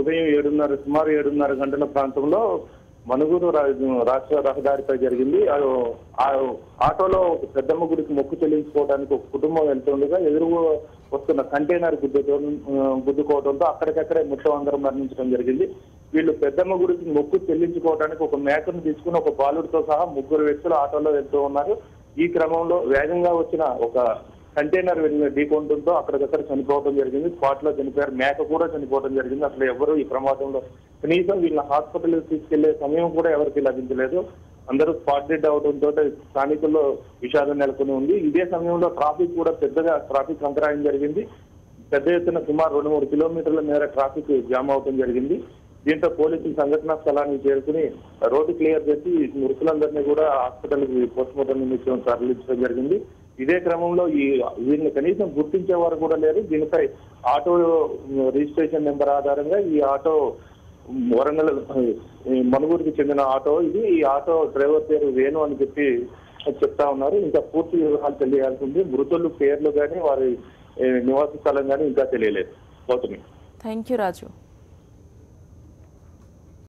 ఉదయం ఏడున్నర సుమారు ఏడున్నర గంటల ప్రాంతంలో మనుగురు రా- రాష్ట్ర రహదారిపై జరిగింది ఆ ఆ ఆటోలో ఒక పెద్దమ్మ గుడికి మొక్కు చెల్లించుకోవడానికి ఒక కుటుంబం వెళ్తుండగా ఎదురు వస్తున్న కంటైనర్ గుద్దుతో ఆ, గుద్దుకోవడంతో అక్కడికక్కడే మొత్తం అందరం మరణించడం జరిగింది వీళ్ళు పెద్దమ్మ గుడికి మొక్కు చెల్లించుకోవడానికి ఒక మేకను తీసుకుని ఒక బాలుడితో సహా ముగ్గురు వ్యక్తులు ఆటోలో వెళ్తూ ఉన్నారు ఈ క్రమంలో వేగంగా వచ్చిన ఒక కంటైనర్ వెళ్ళిన ఢీకొనడంతో అక్కడికక్కడ చనిపోవడం జరిగింది స్పాట్ లో చనిపోయారు మేక కూడా చనిపోవడం జరిగింది అసలు ఎవరు ఈ ప్రమాదంలో కనీసం వీళ్ళ హాస్పిటల్ తీసుకెళ్లే సమయం కూడా ఎవరికి లభించలేదు అందరూ స్పాట్ డెడ్ అవడంతో స్థానికుల్లో విషాదం నెలకొని ఉంది ఇదే సమయంలో ట్రాఫిక్ కూడా పెద్దగా ట్రాఫిక్ అంతరాయం జరిగింది పెద్ద ఎత్తున సుమారు రెండు మూడు కిలోమీటర్ల మేర ట్రాఫిక్ జామ్ అవడం జరిగింది దీంతో పోలీసులు సంఘటనా స్థలానికి చేరుకుని రోడ్డు క్లియర్ చేసి మృతులందరినీ కూడా హాస్పిటల్ కి పోస్ట్ మార్టం నిమిత్తం తరలించడం జరిగింది ఇదే క్రమంలో ఈ వీరిని కనీసం గుర్తించే వారు కూడా లేరు దీనిపై ఆటో రిజిస్ట్రేషన్ నెంబర్ ఆధారంగా ఈ ఆటో వరంగల్ ఈ మనుగూరుకి చెందిన ఆటో ఇది ఈ ఆటో డ్రైవర్ పేరు వేణు అని చెప్పి చెప్తా ఉన్నారు ఇంకా పూర్తి వివరాలు తెలియాల్సి ఉంది మృతులు పేర్లు కానీ వారి ఏ, నివాస స్థలం కానీ ఇంకా తెలియలేదు గౌతమి థ్యాంక్ యూ రాజు